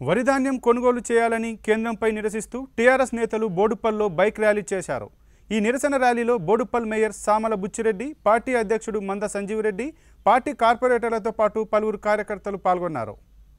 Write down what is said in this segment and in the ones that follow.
వరి ధాన్యం కొనుగోలు చేయాలని కేంద్రంపై నిరసిస్తూ టీఆర్ఎస్ నేతలు బోడుప్పల్లో బైక్ ర్యాలీ చేశారు ఈ నిరసన ర్యాలీలో బోడుప్పల్ మేయర్ సామల బుచ్చిరెడ్డి పార్టీ అధ్యక్షుడు మంద సంజీవరెడ్డి పార్టీ కార్పొరేటర్లతో పాటు పలువురు కార్యకర్తలు పాల్గొన్నారు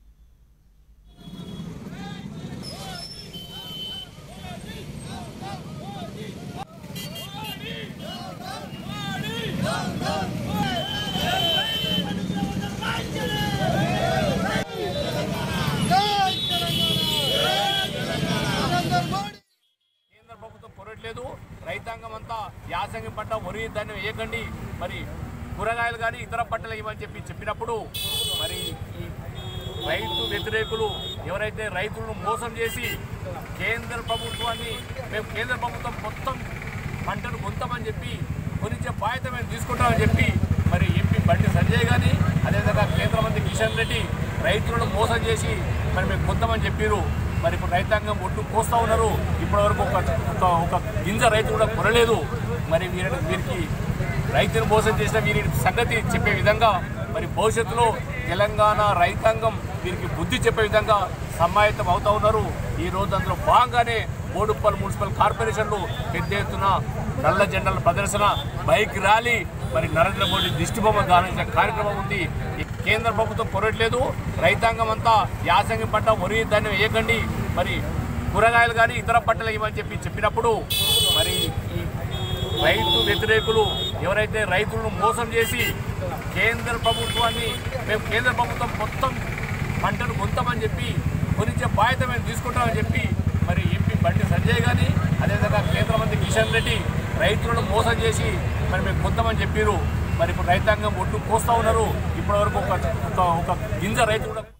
కేంద్ర ప్రభుత్వం పొరట్లేదు రైతాంగం అంతా యాసంగి పంట వరి ధాన్యం వేయకండి మరి కూరగాయలు కానీ ఇతర పంటలు ఇవ్వని చెప్పి చెప్పినప్పుడు మరి ఈ రైతు వ్యతిరేకులు ఎవరైతే రైతులను మోసం చేసి కేంద్ర ప్రభుత్వాన్ని మేము కేంద్ర ప్రభుత్వం మొత్తం పంటను కొంటామని చెప్పి కొనిచ్చే బాధ్యత మేము తీసుకుంటామని చెప్పి మరి ఎంపీ బండి సంజయ్ కానీ అదేవిధంగా కేంద్ర మంత్రి కిషన్ రెడ్డి రైతులను మోసం చేసి మరి మేము కొంటామని చెప్పారు మరి ఇప్పుడు రైతాంగం ఒడ్డు కోస్తా ఉన్నారు ఇప్పటివరకు ఒక ఒక- ఒక గింజ రైతు కూడా కొనలేదు మరి వీరి వీరికి రైతును మోసం చేసిన వీరి సంగతి చెప్పే విధంగా మరి భవిష్యత్తులో తెలంగాణ రైతాంగం వీరికి బుద్ధి చెప్పే విధంగా సమాయత్తం అవుతా ఉన్నారు ఈ రోజు అందులో భాగంగానే బోడుప్పల్ మున్సిపల్ కార్పొరేషన్లు పెద్ద ఎత్తున నల్ల జెండాల ప్రదర్శన బైక్ ర్యాలీ మరి నరేంద్ర మోడీ దిష్టిబొమ్మ దానించే కార్యక్రమం ఉంది ఈ కేంద్ర ప్రభుత్వం పొరట్లేదు రైతాంగం అంతా యాసంగి పంట వరి ధాన్యం వేయకండి మరి కూరగాయలు కానీ ఇతర పంటలు ఇవ్వని చెప్పి చెప్పినప్పుడు మరి ఈ రైతు వ్యతిరేకులు ఎవరైతే రైతులను మోసం చేసి కేంద్ర ప్రభుత్వాన్ని మేము కేంద్ర ప్రభుత్వం మొత్తం పంటను కొంటామని చెప్పి కొనిచ్చే బాధ్యత మేము తీసుకుంటామని చెప్పి మరి ఎంపీ బండి సంజయ్ కానీ అదేవిధంగా కేంద్ర మంత్రి కిషన్ రెడ్డి రైతులను మోసం చేసి మరి మేము కొంటామని చెప్పారు మరి ఇప్పుడు రైతాంగం ఒడ్డు కోస్తా ఉన్నారు ఇప్పటివరకు ఒక ఒక- ఒక గింజ రైతు కూడా